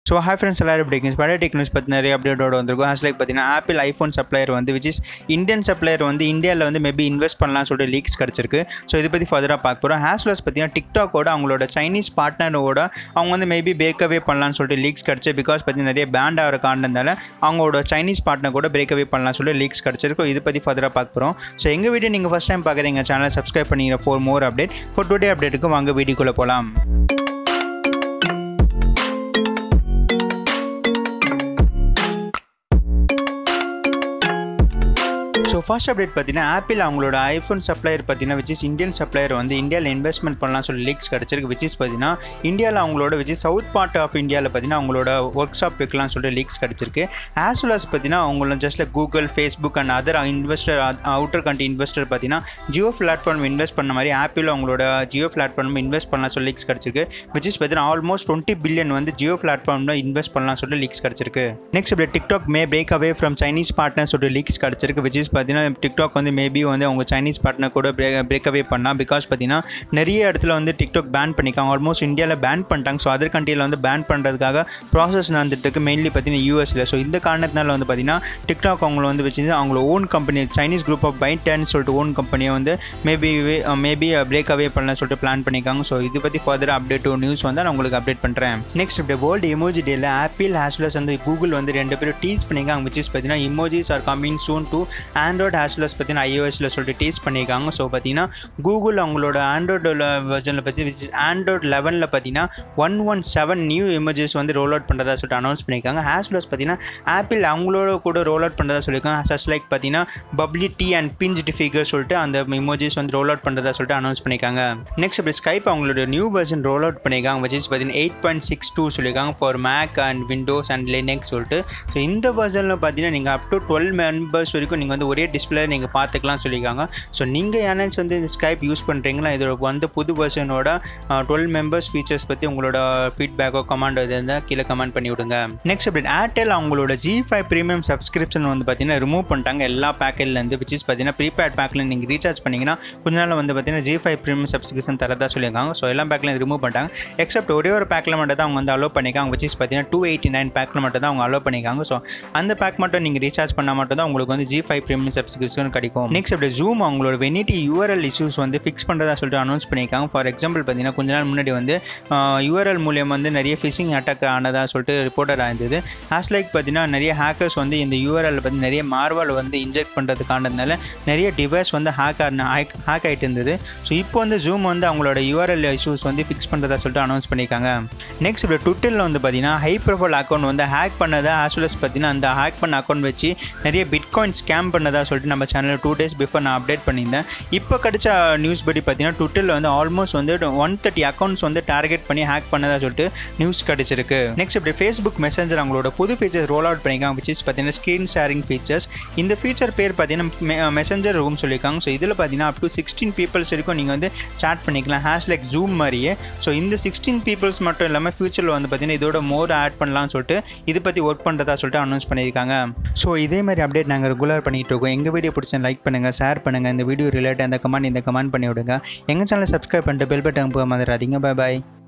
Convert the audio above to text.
so hi friends எல்லாரும் எப்படி இருக்கீங்க பழைய டெக்னிக்ஸ் பற்றி நிறைய அப்டேட்டோட வந்திருக்கும் ஹேஸ் லைக் பார்த்தீங்கன்னா ஆப்பிள் ஐஃபோன் சப்ளையர் வந்து விச் இஸ் இந்தியன் சப்ளையர் வந்து இந்தியாவில் வந்து மேபி இன்வெஸ்ட் பண்ணலாம் சொல்லிட்டு லீக்ஸ் கிடச்சிருக்கு ஸோ இதை பற்றி ஃபர்தராக பார்க்க போகிறோம் ஹேஸ் லாஸ் பார்த்தீங்கன்னா டிக்டாக்கோட அவங்களோட சைனீஸ் பார்ட்னரோட அவங்க வந்து மேபி பிரேக்கவே பண்ணலாம்னு சொல்லிட்டு லீக்ஸ் கிடச்சி பிகாஸ் பார்த்தீங்கன்னா நிறைய பேண்ட் ஆகிற காரணத்தால அவங்களோட சைனீஸ் பார்ட்னர் கூட பிரேக்கவே பண்ணலாம் சொல்லிட்டு லீக்ஸ் கிடச்சிருக்கு இது பற்றி ஃபர்தராக பார்க்க போகிறோம் ஸோ எங்கள் வீடியோ நீங்கள் ஃபஸ்ட் டைம் பார்க்குறீங்க சேனலை சப்ஸ்கிரைப் பண்ணிக்கிற for more update for today அப்டேட்டுக்கு வாங்க வீடியோக்குள்ளே போகலாம் ஸோ ஃபர்ஸ்ட் அப்டேட் பார்த்தீங்கன்னா ஆப்பிள் அவங்களோட ஐஃபோன் சப்ளையர் பார்த்தீங்கன்னா விச் இஸ் இந்தியன் சப்ளையர் வந்து இந்தியாவில் இன்வெஸ்ட்மெண்ட் பண்ணலாம் சொல்லி லீக்ஸ் கிடச்சிருக்கு விச் இஸ் பார்த்தீங்கன்னா இந்தியாவில் அவங்களோட which is south part of இந்தியாவில் பார்த்தீங்கன்னா அவங்களோட ஒர்க் ஷாப் வைக்கலாம் சொல்லிட்டு லீக்ஸ் கிடச்சிருக்கு ஆஸ் வெல் அஸ் பார்த்தீங்கன்னா அவங்களோட just Google Facebook and other investor outer country investor பார்த்தீங்கன்னா ஜியோ பிளாட்ஃபார்ம் இன்வெஸ்ட் பண்ண மாதிரி ஆப்பிள் அவங்களோட ஜியோ பிளாட்ஃபார்ம் இன்வெஸ்ட் பண்ணலாம் சொல்லி லீக்ஸ் கிடச்சிருக்கு விச் இஸ் பார்த்தீங்கன்னா ஆல்மோஸ்ட் டுவெண்ட்டி பில்லியன் வந்து ஜியோ பிளாட்ஃபார்மில் இன்வெஸ்ட் பண்ணலாம் சொல்லிட்டு லீக்ஸ் கிடச்சிருக்கு நெக்ஸ்ட் அப்படி TikTok may break away from Chinese partner சொல்லிட்டு லீக்ஸ் கிடச்சிருக்கு விச் இஸ் பார்த்தீங்கன்னா டிக்டாக் வந்து மேபி வந்து அவங்க சைனீஸ் பார்ட்னர் கூட பிரேக் பிரேக் அவே பண்ணலாம் பிகாஸ் பார்த்தீங்கன்னா நிறைய இடத்துல வந்து டிக்டாக் பேன் பண்ணிக்காங்க ஆல்மோஸ்ட் இந்தியாவில் பேன் பண்ணிட்டாங்க ஸோ அதர் கண்ட்ரியில் வந்து பேன் பண்ணுறதுக்காக ப்ராசஸ் நடந்துட்டு இருக்கு மெயின்லி பார்த்தீங்கன்னா யூஎஸில் ஸோ இந்த காரணத்தினால வந்து பார்த்தீங்கன்னா டிக்டாக் அவங்கள வந்து வச்சு அவங்கள own company Chinese group of ByteDance சொல்லிட்டு ஓன் கம்பெனியை வந்து மேபி மேபி பிரேக் அவே பண்ணலாம் சொல்லிட்டு பிளான் பண்ணியிருக்காங்க ஸோ இது பற்றி ஃபர்தர் அப்டேட் நியூஸ் வந்து நான் உங்களுக்கு அப்டேட் பண்ணுறேன் நெக்ஸ்ட் இப்படி வேர்ல்டு எமோஜி டேல ஆப்பிள் ஹேஸ் வெல் வந்து கூகுள் வந்து ரெண்டு பேரும் டீஸ் பண்ணியிருக்காங்க விச் இஸ் பார்த்தீங்கன்னா emojis are coming soon to Android as well பார்த்தீங்கன்னா ஐஓஎஸில் சொல்லிட்டு டீஸ் பண்ணியிருக்காங்க ஸோ பார்த்தீங்கன்னா கூகுள் அவங்களோட ஆண்ட்ராய்டு வெர்ஷனில் பற்றி விச் ஆண்ட்ராய்ட் லெவனில் பார்த்தீங்கன்னா one one seven new images வந்து ரோல் அவுட் பண்ணுறதா சொல்லிட்டு அனௌன்ஸ் பண்ணியிருக்காங்க ஹேஸ் வெல்ஸ் பார்த்தீங்கன்னா ஆப்பிள் அவங்களோட கூட ரோல் அவுட் பண்ணுறதா சொல்லியிருக்காங்க சஸ் லைக் பார்த்தீங்கன்னா bubble tea and pinched finger சொல்லிட்டு அந்த இமோஜிஸ் வந்து ரோல் அவுட் பண்ணுறதா சொல்லிட்டு அனௌன்ஸ் பண்ணியிருக்காங்க நெக்ஸ்ட் அப்படி ஸ்கைப் அவங்களோட நியூ வெர்ஷன் ரோல் அவுட் பண்ணியிருக்காங்க விச் இஸ் பார்த்தீங்கன்னா எயிட் பாயிண்ட் சிக்ஸ் டூ சொல்லியிருக்காங்க for Mac and Windows and Linux சொல்லிட்டு ஸோ இந்த வெர்ஷனில் பார்த்தீங்கன்னா நீங்கள் அப் டு டுவெல் மெம்பர்ஸ் வரைக்கும் நீங்கள் வந்து ஒரே டிஸ்பிளே நீங்கள் பார்த்துக்கலாம் சொல்லியிருக்காங்க ஸோ நீங்கள் யாராச்சும் வந்து இந்த ஸ்கைப் யூஸ் பண்ணுறீங்களா இதோட வந்து புது வெர்ஷனோட டுவெல் மெம்பர்ஸ் ஃபீச்சர்ஸ் பற்றி உங்களோட ஃபீட்பேக்கோ கமெண்ட் எது இருந்தால் கீழே கமெண்ட் பண்ணி விடுங்க நெக்ஸ்ட் அப்டேட் ஏர்டெல் அவங்களோட ஜி ஃபைவ் ப்ரீமியம் சப்ஸ்கிரிப்ஷன் வந்து பார்த்தீங்கன்னா ரிமூவ் பண்ணிட்டாங்க எல்லா பேக்கேஜ்லேருந்து விச் இஸ் பார்த்தீங்கன்னா ப்ரீபேட் பேக்கில் நீங்கள் ரீசார்ஜ் பண்ணிங்கன்னா கொஞ்ச நாள் வந்து பார்த்தீங்கன்னா ஜி ஃபைவ் ப்ரீமியம் சப்ஸ்கிரிப்ஷன் தரதா சொல்லியிருக்காங்க ஸோ எல்லா பேக்கில் ரிமூவ் பண்ணிட்டாங்க எக்ஸப்ட் ஒரே ஒரு பேக்கில் மட்டும் தான் அவங்க வந்து அலோவ் பண்ணிக்காங்க விச் இஸ் பார்த்தீங்கன்னா டூ எயிட்டி நைன் பேக்கில் மட்டும் தான் அவங்க அலோவ் பண்ணிக்காங்க ஸோ அந்த பேக் மட்டும் நீங்கள் ரீசார்ஜ் பண்ணால் மட்டும் தான் உங்களுக்கு வந்து ஜி ஃபைவ் ப்ரீமியம் சப்ஸ்கிரிப்ஷன் கிடைக்கும் நெக்ஸ்ட் அப்படி ஜூம் அவங்களோட வெனிட்டி யூஆர்எல் இஷ்யூஸ் வந்து ஃபிக்ஸ் பண்ணுறதா சொல்லிட்டு அனௌன்ஸ் பண்ணியிருக்காங்க ஃபார் எக்ஸாம்பிள் பார்த்தீங்கன்னா கொஞ்ச நாள் முன்னாடி வந்து யூஆர்எல் மூலியம் வந்து நிறைய ஃபிஷிங் அட்டாக் ஆனதா சொல்லிட்டு ரிப்போர்ட்டர் ஆயிருந்தது ஆஸ் லைக் பார்த்தீங்கன்னா நிறைய ஹேக்கர்ஸ் வந்து இந்த யூஆர்எல் பற்றி நிறைய மார்வல் வந்து இன்ஜெக்ட் பண்ணுறதுக்கானதுனால நிறைய டிவைஸ் வந்து ஹேக் ஹேக் ஹேக் ஆகிட்டு இருந்தது ஸோ இப்போ வந்து ஜூம் வந்து அவங்களோட யூஆர்எல் இஷ்யூஸ் வந்து ஃபிக்ஸ் பண்ணுறதா சொல்லிட்டு அனௌன்ஸ் பண்ணியிருக்காங்க நெக்ஸ்ட் இப்போ ட்விட்டரில் வந்து பார்த்தீங்கன்னா ஹை ப்ரொஃபைல் அக்கௌண்ட் வந்து ஹேக் பண்ணதா ஆஸ் வெல் அஸ் பார்த்தீங்கன்னா அந்த ஹேக் பண்ண அக்கௌண்ட் வச்சு நிறைய பிட்காயின் ஸ்கேம் பண்ணதா சொல்லிட்டு நம்ம சேனலில் டூ டேஸ் பிஃபோர் நான் அப்டேட் பண்ணியிருந்தேன் இப்போ கிடைச்ச நியூஸ் படி பார்த்தீங்கன்னா ட்விட்டரில் வந்து ஆல்மோஸ்ட் வந்து ஒன் தேர்ட்டி அக்கௌண்ட்ஸ் வந்து டார்கெட் பண்ணி ஹேக் பண்ணதா சொல்லிட்டு நியூஸ் கிடைச்சிருக்கு நெக்ஸ்ட் இப்படி ஃபேஸ்புக் மெசஞ்சர் அவங்களோட புது ஃபீச்சர்ஸ் ரோல் அவுட் பண்ணியிருக்காங்க விச் இஸ் பார்த்தீங்கன்னா ஸ்க்ரீன் ஷேரிங் ஃபீச்சர்ஸ் இந்த ஃபீச்சர் பேர் பார்த்தீங்கன்னா மெசஞ்சர் ரூம் சொல்லியிருக்காங்க ஸோ இதில் பார்த்தீங்கன்னா அப் டு சிக்ஸ்டீன் பீப்புள்ஸ் வரைக்கும் நீங்கள் வந்து சாட் பண்ணிக்கலாம் ஹேஷ் லைக் ஜூம் மாதிரியே ஸோ இந்த சிக்ஸ்டீன் பீப்புள்ஸ் மட்டும் இல்லாமல் ஃபியூச்சரில் வந்து பார்த்தீங்கன்னா இதோட மோர் ஆட் பண்ணலாம்னு சொல்லிட்டு இது பற்றி ஒர்க் பண்ணுறதா சொல்லிட்டு அனௌன்ஸ் பண்ணியிருக்காங்க ஸோ இதே மாதிரி அப்டேட் நாங்கள் ரெகுலர் பண்ணிகிட்டு இருக்கோம் எங்கள் வீடியோ பிடிச்ச லைக் பண்ணுங்கள் ஷேர் பண்ணுங்கள் இந்த வீடியோ ரிலேட்டட் அந்த கமெண்ட் இந்த கமெண்ட் பண்ணி விடுங்க எங்கள் சேனலை சப்ஸ்கிரைப் பண்ணிட்டு பெல் பட்டன் போக மாதிரி பாய் பாய்